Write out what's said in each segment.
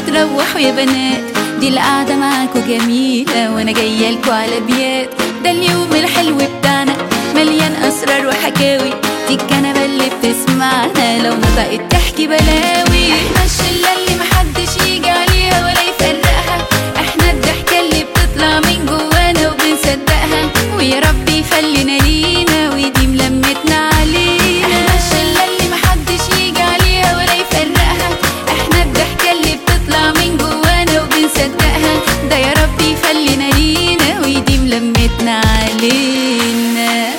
تروحوا يا بنات دي القعدة معاكوا جميلة وانا جاية لكوا على بيات ده اليوم الحلو بتاعنا مليان اسرار وحكاوي دي الكنبة اللي بتسمعنا لو نطقت تحكي بلاوي احنا الشلة اللي محدش يجي عليها ولا يفرقها احنا الضحكة اللي بتطلع من جوانا وبنصدقها ويا رب يخلينا لينا ويديم لمتنا علينا احنا الشلة اللي محدش يجي عليها ولا يفرقها احنا الضحكة اللي بتطلع من جوانا وبنصدقها ده يا رب يخلينا لينا ويديم لمتنا علينا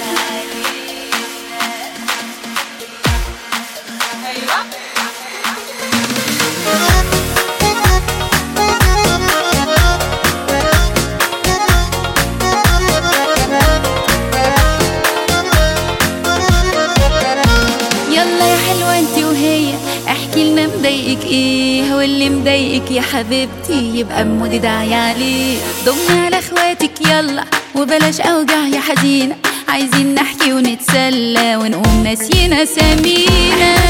يلا يا حلوة انتي وهي احكي لنا مضايقك ايه واللي مضايقك يا حبيبتي يبقى مودي داعي عليه ضمي على اخواتك يلا وبلاش اوجع يا حزينة عايزين نحكي ونتسلى ونقوم ناسيين اسامينا